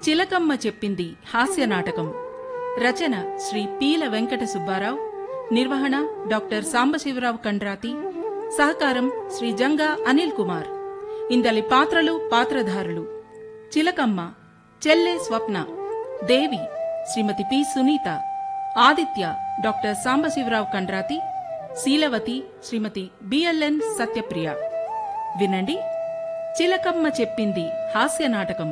చిలకమ్మ చెప్పింది హాస్య నాటకం రచన శ్రీ పీల వెంకట సుబ్బారావు నిర్వహణ డాక్టర్ సాంబశివరావు కండ్రాతి సహకారం శ్రీ జంగా అనిల్ కుమార్ ఇందలి పాత్రలు పాత్రధారులు చిలకమ్మ చెల్లె Swapna Devi Shrimati P Sunitha Aditya doctor Sambasivarao Kandrathi Seelavathi Shrimati BLN Satyapriya వినండి చిలకమ్మ చెప్పింది హాస్య నాటకం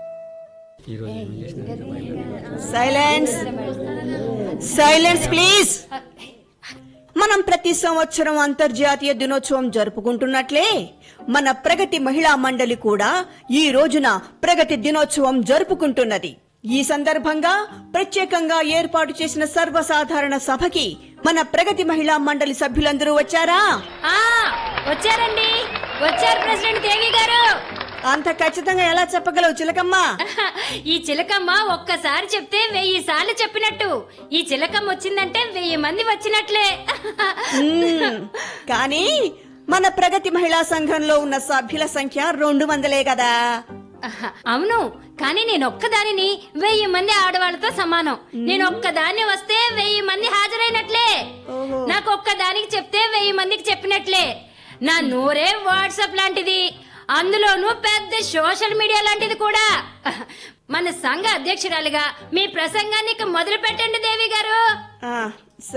సైలెన్స్ సైలెన్స్ ప్లీజ్ మనం ప్రతి సంవత్సరం అంతర్జాతీయ దినోత్సవం జరుపుకుంటున్నట్లే మన ప్రగతి మహిళా మండలి కూడా ఈ రోజున ప్రగతి దినోత్సవం జరుపుకుంటున్నది ఈ సందర్భంగా ప్రత్యేకంగా ఏర్పాటు చేసిన సర్వసాధారణ సభకి మన ప్రగతి మహిళా మండలి సభ్యులందరూ వచ్చారా ఆ వచ్చారండి వచ్చారు ప్రెసిడెంట్ దేవి గారు అంత ఖచ్చితంగా ఎలా చెప్పగలవు చిలకమ్మ ఈ చిలకమ్మ ఒక్కసారి చెప్తే వెయ్యి సార్లు చెప్పినట్టు ఈ చిలకమ్మ వచ్చిందంటే వెయ్యి మంది వచ్చినట్లే మ్మ్. కానీ మన ప్రగతి మహిళా సంఘంలో ఉన్న సభ్యుల సంఖ్య రెండు వందలే కదా అవును కానీ నేను ఒక్కదానిని వెయ్యి మంది ఆడవాళ్ళతో సమానం నేను ఒక్కదాన్ని వస్తే వెయ్యి మంది హాజరైనట్లే ఓహో. నాకు ఒక్కదానికి చెప్తే వెయ్యి మందికి చెప్పినట్లే నా నూరే వాట్సాప్ లాంటిది అందులోనూ పెద్ద సోషల్ మీడియా లాంటిది కూడా మన సంఘ అధ్యక్షురాలిగా మీ ప్రసంగాన్ని ఇక మొదలు పెట్టండి దేవి గారు ఆ,